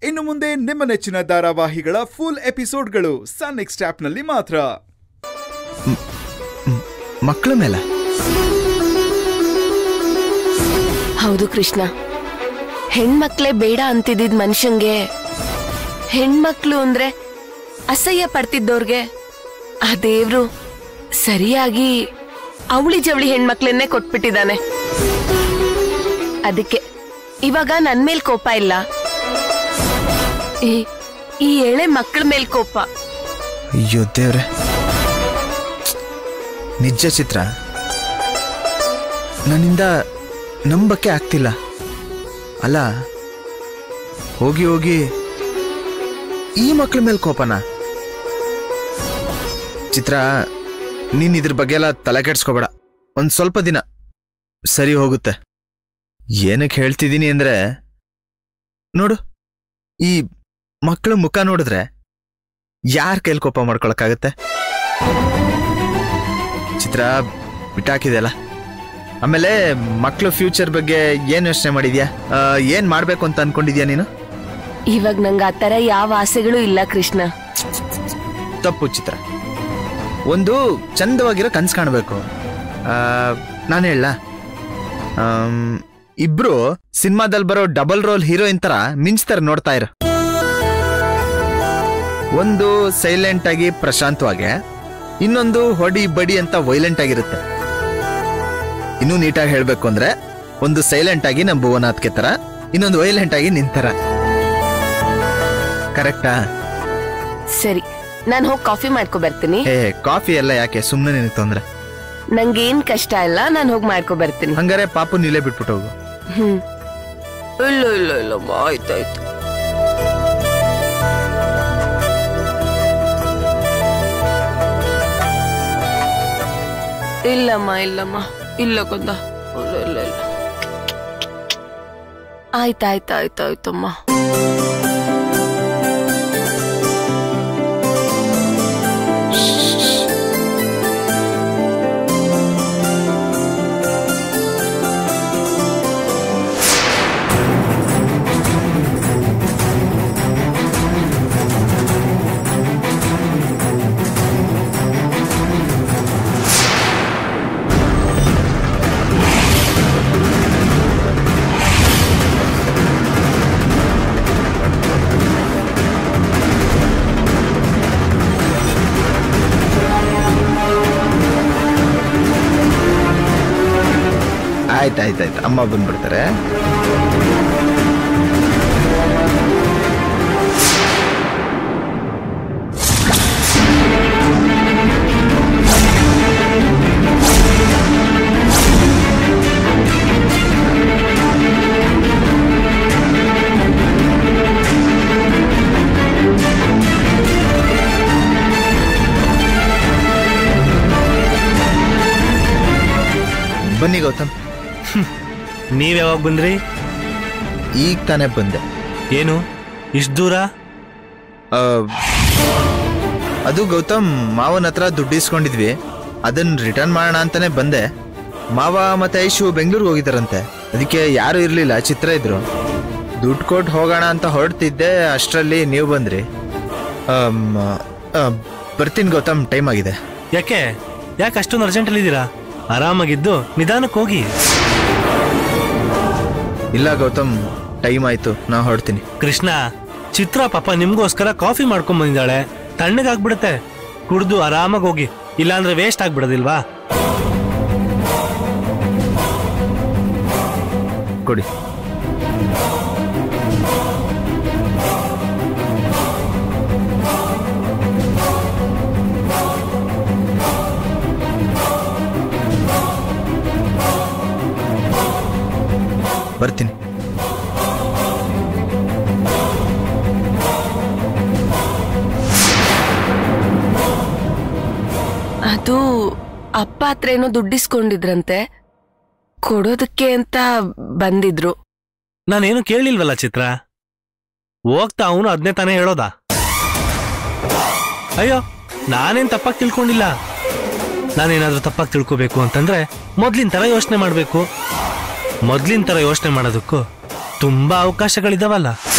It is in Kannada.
ಇನ್ನು ಮುಂದೆ ನಿಮ್ಮ ನೆಚ್ಚಿನ ಧಾರಾವಾಹಿಗಳ ಫುಲ್ ಎಪಿಸೋಡ್ಗಳು ಸನ್ ನೆಕ್ಸ್ಟ್ ಆಪ್ನಲ್ಲಿ ಮಾತ್ರ ಮಕ್ಕಳ ಮೇಲೆ ಹೌದು ಕೃಷ್ಣ ಹೆಣ್ಮಕ್ಳೇ ಬೇಡ ಅಂತಿದ್ದಿದ್ ಮನುಷ್ಯಂಗೆ ಹೆಣ್ಮಕ್ಳು ಅಂದ್ರೆ ಅಸಹ್ಯ ಪಡ್ತಿದ್ದವ್ರಿಗೆ ಆ ದೇವ್ರು ಸರಿಯಾಗಿ ಅವಳಿ ಜವಳಿ ಹೆಣ್ಮಕ್ಳನ್ನೇ ಕೊಟ್ಬಿಟ್ಟಿದ್ದಾನೆ ಅದಕ್ಕೆ ಇವಾಗ ನನ್ ಮೇಲ್ ಕೋಪ ಇಲ್ಲ ಈ ಈ ಎಳೆ ಮಕ್ಕಳ ಮೇಲ್ ಕೋಪ ಅಯ್ಯೋ ದೇವ್ರೆ ನಿಜ ಚಿತ್ರ ನನ್ನಿಂದ ನಂಬಕ್ಕೆ ಆಗ್ತಿಲ್ಲ ಅಲ್ಲ ಹೋಗಿ ಹೋಗಿ ಈ ಮಕ್ಳ ಮೇಲೆ ಕೋಪನ ಚಿತ್ರ ನೀನ್ ಇದ್ರ ಬಗ್ಗೆ ಎಲ್ಲ ತಲೆ ಕೆಡ್ಸ್ಕೊಬೇಡ ಒಂದ್ ಸ್ವಲ್ಪ ದಿನ ಸರಿ ಹೋಗುತ್ತೆ ಏನಕ್ಕೆ ಹೇಳ್ತಿದ್ದೀನಿ ಅಂದ್ರೆ ನೋಡು ಈ ಮಕ್ಕಳ ಮುಖ ನೋಡಿದ್ರೆ ಯಾರ ಕೈಲಿ ಕೋಪ ಮಾಡ್ಕೊಳಕ್ಕಾಗತ್ತೆ ಚಿತ್ರ ಬಿಟ್ಟಾಕಿದೆಯಲ್ಲ ಆಮೇಲೆ ಮಕ್ಳ ಫ್ಯೂಚರ್ ಬಗ್ಗೆ ಏನ್ ಯೋಚನೆ ಮಾಡಿದ್ಯಾ ಆ, ಏನ್ ಮಾಡ್ಬೇಕು ಅಂತ ಅನ್ಕೊಂಡಿದ್ಯಾ ನೀನು ಇವಾಗ ನಂಗೆ ಆ ತರ ಯಾವ ಆಸೆಗಳು ಇಲ್ಲ ಕೃಷ್ಣ ತಪ್ಪು ಚಿತ್ರ ಒಂದು ಚಂದವಾಗಿರೋ ಕನ್ಸ್ ಕಾಣಬೇಕು ನಾನು ಹೇಳ ಇಬ್ರು ಸಿನಿಮಾದಲ್ಲಿ ಬರೋ ಡಬಲ್ ರೋಲ್ ಹೀರೋಯಿನ್ ತರ ಮಿಂಚ್ತಾರೆ ನೋಡ್ತಾ ಇರು ಒಂದು ಸೈಲೆಂಟ್ ಆಗಿ ಪ್ರಶಾಂತವಾಗಿ ಇನ್ನೊಂದು ಹೊಡಿ ಬಡಿ ಅಂತ ವೈಲೆಂಟ್ ಆಗಿರುತ್ತೆ ಇನ್ನೂ ನೀಟಾಗಿ ಹೇಳ್ಬೇಕು ಅಂದ್ರೆ ಒಂದು ಸೈಲೆಂಟ್ ಆಗಿ ನಮ್ಮ ಭುವನಾಥ್ಗೆ ತರ ಇನ್ನೊಂದು ವೈಲೆಂಟ್ ಆಗಿ ನಿಂತರ ಕರೆಕ್ಟಾ ಸರಿ ನಾನು ಹೋಗಿ ಕಾಫಿ ಮಾಡ್ಕೊ ಬರ್ತೀನಿ ಏ ಕಾಫಿ ಎಲ್ಲ ಯಾಕೆ ಸುಮ್ಮನೆ ನಿನಗೆ ತೊಂದ್ರೆ ನಂಗೇನ್ ಕಷ್ಟ ಇಲ್ಲ ನಾನು ಹೋಗಿ ಮಾಡ್ಕೊ ಬರ್ತೀನಿ ಹಂಗಾರೆ ಪಾಪು ನೀಲೇ ಬಿಟ್ಬಿಟ್ಟು ಹೋಗು ಹ್ಮ್ ಇಲ್ಲ ಇಲ್ಲ ಇಲ್ಲಮ್ಮ ಆಯ್ತಾಯ್ತು ಇಲ್ಲಮ್ಮ ಇಲ್ಲಮ್ಮ ಇಲ್ಲ ಕೊಂದ ಇಲ್ಲ ಇಲ್ಲ ಇಲ್ಲ ಆಯ್ತಾಯ್ತು ಆಯ್ತಾಯ್ತಮ್ಮ ಆಯ್ತು ಆಯ್ತು ಆಯ್ತು ಅಮ್ಮ ಬಂದ್ಬಿಡ್ತಾರೆ ಬನ್ನಿ ಗೌತಮ್ ನೀವ್ ಯಾವಾಗ ಬಂದ್ರಿ ಈಗ ತಾನೇ ಬಂದೆ ಏನು ಇಷ್ಟು ದೂರ ಆ, ಅದು ಗೌತಮ್ ಮಾವನ ಹತ್ರ ದುಡ್ಡು ಇಸ್ಕೊಂಡಿದ್ವಿ ಅದನ್ನ ರಿಟರ್ನ್ ಮಾಡೋಣ ಅಂತಾನೆ ಬಂದೆ ಮಾವ ಮತ್ತೆ ಐಶು ಬೆಂಗಳೂರಿಗೆ ಹೋಗಿದ್ದಾರಂತೆ ಅದಕ್ಕೆ ಯಾರು ಇರಲಿಲ್ಲ ಚಿತ್ರ ಇದ್ರು ದುಡ್ಡು ಕೊಟ್ಟು ಹೋಗೋಣ ಅಂತ ಹೊರಡ್ತಿದ್ದೆ ಅಷ್ಟರಲ್ಲಿ ನೀವು ಬಂದ್ರಿ ಆಮ್, ಆ, ಬರ್ತೀನಿ ಗೌತಮ್ ಟೈಮ್ ಆಗಿದೆ ಯಾಕೆ ಯಾಕೆ ಅಷ್ಟೊಂದು ಅರ್ಜೆಂಟಲ್ಲಿ ಇದ್ದೀರಾ ಆರಾಮಾಗಿದ್ದು ನಿಧಾನಕ್ಕೆ ಹೋಗಿ ಇಲ್ಲ ಗೌತಮ್ ಟೈಮ್ ಆಯ್ತು ನಾ ಹೊರಡ್ತೀನಿ ಕೃಷ್ಣ ಚಿತ್ರ ಪಾಪ ನಿಮ್ಗೋಸ್ಕರ ಕಾಫಿ ಮಾಡ್ಕೊಂಡ್ ಬಂದಿದ್ದಾಳೆ ತಣ್ಣಗಾಗ್ಬಿಡುತ್ತೆ ಕುಡ್ದು ಆರಾಮಾಗಿ ಹೋಗಿ ಇಲ್ಲಾಂದ್ರೆ ವೇಸ್ಟ್ ಆಗ್ಬಿಡೋದಿಲ್ವಾ ಕೊಡಿ ಬರ್ತೀನಿ ಅದು ಅಪ್ಪ ಹತ್ರ ಏನೋ ದುಡ್ಡಿಸ್ಕೊಂಡಿದ್ರಂತೆ ಕೊಡೋದಕ್ಕೆ ಅಂತ ಬಂದಿದ್ರು ನಾನೇನು ಕೇಳಿಲ್ವಲ್ಲ ಚಿತ್ರ ಹೋಗ್ತಾ ಅವನು ಅದನ್ನೇ ತಾನೇ ಹೇಳೋದಾ ಅಯ್ಯೋ ನಾನೇನ್ ತಪ್ಪಾಗಿ ತಿಳ್ಕೊಂಡಿಲ್ಲ ನಾನೇನಾದ್ರೂ ತಪ್ಪಾಗಿ ತಿಳ್ಕೊಬೇಕು ಅಂತಂದ್ರೆ ಮೊದ್ಲಿನ ತರ ಯೋಚನೆ ಮಾಡ್ಬೇಕು ಮೊದ್ಲಿನ ತರ ಯೋಚನೆ ಮಾಡೋದಕ್ಕೂ ತುಂಬಾ ಅವಕಾಶಗಳಿದಾವಲ್ಲ